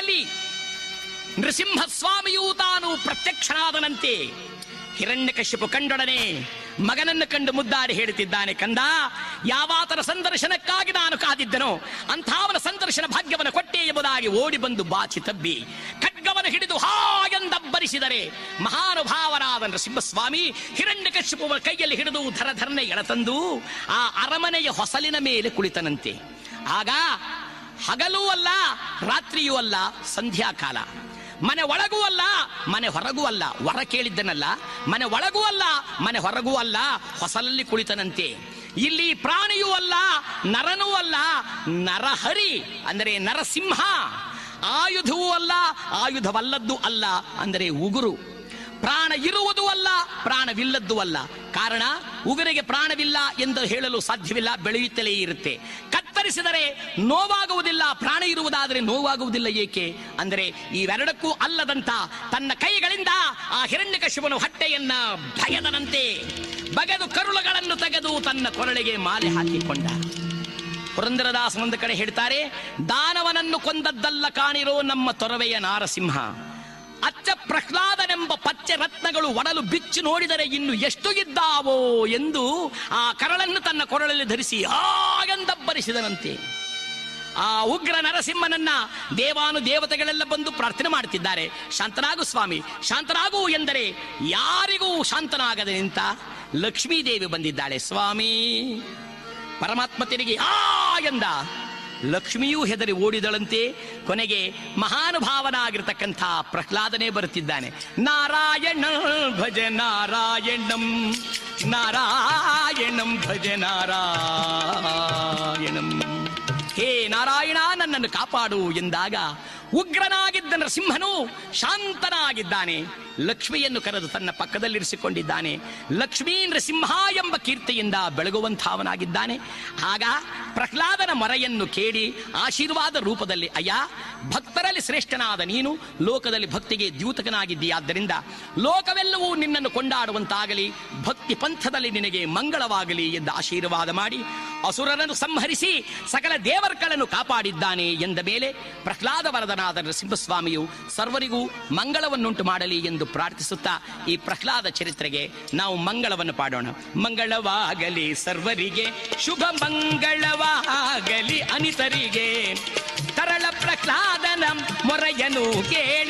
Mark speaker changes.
Speaker 1: ಸ್ವಪ್ನದಲ್ಲಿ ನೃಸಿಂಹ ಸ್ವಾಮಿಯೂ ತಾನು ಪ್ರತ್ಯಕ್ಷನಾದನಂತೆ ಹಿರಣ್ಯಕಶ್ಯಪು ಕಂಡೊಡನೆ ಮಗನನ್ನು ಕಂಡು ಮುದ್ದಾಡಿ ಹೇಳುತ್ತಿದ್ದಾನೆ ಕಂದ ಯಾವಾತನ ಸಂದರ್ಶನಕ್ಕಾಗಿ ನಾನು ಕಾದಿದ್ದನೋ ಅಂಥವನ ಸಂದರ್ಶನ ಭಾಗ್ಯವನ್ನು ಕೊಟ್ಟೆ ಎಂಬುದಾಗಿ ಓಡಿ ಬಂದು ಬಾಚಿ ತಬ್ಬಿ ಖಡ್ಗವನ್ನು ಹಿಡಿದು ಹಾಗೆಂದಬ್ಬರಿಸಿದರೆ ಮಹಾನುಭಾವರಾದ ನರಸಿಂಹಸ್ವಾಮಿ ಹಿರಣ್ಯಕಶ್ಯಪುವ ಕೈಯಲ್ಲಿ ಹಿಡಿದು ಧರಧರನೆ ಎಳತಂದು ಆ ಅರಮನೆಯ ಹೊಸಲಿನ ಮೇಲೆ ಕುಳಿತನಂತೆ ಆಗ ಹಗಲೂ ಅಲ್ಲ ರಾತ್ರಿಯೂ ಅಲ್ಲ ಸಂಧ್ಯಾಕಾಲ ಮನೆ ಒಳಗೂ ಅಲ್ಲ ಮನೆ ಹೊರಗೂ ಅಲ್ಲ ವರ ಕೇಳಿದ್ದನಲ್ಲ ಮನೆ ಒಳಗೂ ಅಲ್ಲ ಮನೆ ಹೊರಗೂ ಅಲ್ಲ ಹೊಸಲಲ್ಲಿ ಕುಳಿತನಂತೆ ಇಲ್ಲಿ ಪ್ರಾಣಿಯೂ ಅಲ್ಲ ನರನೂ ಅಲ್ಲ ನರಹರಿ ಅಂದರೆ ನರಸಿಂಹ ಆಯುಧವೂ ಅಲ್ಲ ಆಯುಧವಲ್ಲದ್ದು ಅಲ್ಲ ಅಂದರೆ ಉಗುರು ಪ್ರಾಣ ಇರುವುದೂ ಅಲ್ಲ ಪ್ರಾಣವಿಲ್ಲದ್ದು ಅಲ್ಲ ಕಾರಣ ಉಗುರಿಗೆ ಪ್ರಾಣವಿಲ್ಲ ಎಂದು ಹೇಳಲು ಸಾಧ್ಯವಿಲ್ಲ ಬೆಳೆಯುತ್ತಲೇ ಇರುತ್ತೆ ಕತ್ತರಿಸಿದರೆ ನೋವಾಗುವುದಿಲ್ಲ ಪ್ರಾಣ ಇರುವುದಾದರೆ ನೋವಾಗುವುದಿಲ್ಲ ಏಕೆ ಅಂದರೆ ಇವೆರಡಕ್ಕೂ ಅಲ್ಲದಂತ ತನ್ನ ಕೈಗಳಿಂದ ಆ ಹಿರಣ್ಯಕಶಿಪನು ಹೊಟ್ಟೆಯನ್ನ ಭಯದನಂತೆ ಬಗೆದು ಕರುಳುಗಳನ್ನು ತೆಗೆದು ತನ್ನ ಕೊರಳಿಗೆ ಮಾಲೆ ಹಾಕಿಕೊಂಡ ಪುರಂದರದಾಸ ಒಂದು ಕಡೆ ಹೇಳ್ತಾರೆ ದಾನವನನ್ನು ಕೊಂದದ್ದಲ್ಲ ಕಾಣಿರೋ ನಮ್ಮ ತೊರವೆಯ ನಾರಸಿಂಹ ಅಚ್ಚ ಪ್ರಹ್ಲಾದನೆಂಬ ಪಚ್ಚೆ ರತ್ನಗಳು ಒಡಲು ಬಿಚ್ಚಿ ನೋಡಿದರೆ ಇನ್ನು ಎಷ್ಟು ಇದ್ದಾವೋ ಎಂದು ಆ ಕರಳನ್ನು ತನ್ನ ಕೊರಳಲ್ಲಿ ಧರಿಸಿ ಹಾಗೆಂದಬ್ಬರಿಸಿದನಂತೆ ಆ ಉಗ್ರ ನರಸಿಂಹನನ್ನ ದೇವಾನು ದೇವತೆಗಳೆಲ್ಲ ಬಂದು ಪ್ರಾರ್ಥನೆ ಮಾಡುತ್ತಿದ್ದಾರೆ ಶಾಂತನಾಗು ಸ್ವಾಮಿ ಶಾಂತನಾಗು ಎಂದರೆ ಯಾರಿಗೂ ಶಾಂತನಾಗದೆ ನಿಂತ ಲಕ್ಷ್ಮೀದೇವಿ ಬಂದಿದ್ದಾಳೆ ಸ್ವಾಮಿ ಪರಮಾತ್ಮ ತಿರುಗಿ ಆ ಎಂದ ಲಕ್ಷ್ಮಿಯೂ ಹೆದರಿ ಓಡಿದಳಂತೆ ಕೊನೆಗೆ ಮಹಾನುಭಾವನಾಗಿರ್ತಕ್ಕಂಥ ಪ್ರಹ್ಲಾದನೇ ಬರುತ್ತಿದ್ದಾನೆ ನಾರಾಯಣ ಭಜ ನಾರಾಯಣಂ ನಾರಾಯಣಂ ಭಜ ನಾರಾಯಣಂ ಹೇ ನಾರಾಯಣ ನನ್ನನ್ನು ಕಾಪಾಡು ಎಂದಾಗ ಉಗ್ರನಾಗಿದ್ದ ನರಸಿಂಹನು ಶಾಂತನಾಗಿದ್ದಾನೆ ಲಕ್ಷ್ಮಿಯನ್ನು ಕರೆದು ತನ್ನ ಪಕ್ಕದಲ್ಲಿರಿಸಿಕೊಂಡಿದ್ದಾನೆ ಲಕ್ಷ್ಮೀ ನರಸಿಂಹ ಎಂಬ ಕೀರ್ತಿಯಿಂದ ಬೆಳಗುವಂಥವನಾಗಿದ್ದಾನೆ ಆಗ ಪ್ರಹ್ಲಾದನ ಮರೆಯನ್ನು ಕೇಳಿ ಆಶೀರ್ವಾದ ರೂಪದಲ್ಲಿ ಅಯ್ಯ ಭಕ್ತರಲ್ಲಿ ಶ್ರೇಷ್ಠನಾದ ನೀನು ಲೋಕದಲ್ಲಿ ಭಕ್ತಿಗೆ ದ್ಯೂತಕನಾಗಿದ್ದೀಯಾದ್ದರಿಂದ ಲೋಕವೆಲ್ಲವೂ ನಿನ್ನನ್ನು ಕೊಂಡಾಡುವಂತಾಗಲಿ ಭಕ್ತಿ ಪಂಥದಲ್ಲಿ ನಿನಗೆ ಮಂಗಳವಾಗಲಿ ಎಂದು ಆಶೀರ್ವಾದ ಮಾಡಿ ಅಸುರರನ್ನು ಸಂಹರಿಸಿ ಸಕಲ ದೇವರ್ಗಳನ್ನು ಕಾಪಾಡಿದ್ದಾನೆ ಎಂದ ಮೇಲೆ ಪ್ರಹ್ಲಾದ ವರದನಾದ ನರಸಿಂಹಸ್ವಾಮಿಯು ಸರ್ವರಿಗೂ ಮಂಗಳವನ್ನುಂಟು ಮಾಡಲಿ ಎಂದು ಪ್ರಾರ್ಥಿಸುತ್ತಾ ಈ ಪ್ರಹ್ಲಾದ ಚರಿತ್ರೆಗೆ ನಾವು ಮಂಗಳವನ್ನು ಪಾಡೋಣ ಮಂಗಳವಾಗಲಿ ಸರ್ವರಿಗೆ ಶುಭ ಮಂಗಳವಾಗಲಿ ಅನಿತರಿಗೆ ತರಳ ಪ್ರಹ್ಲಾದನ ಮೊರೆಯನು ಕೇಳಿ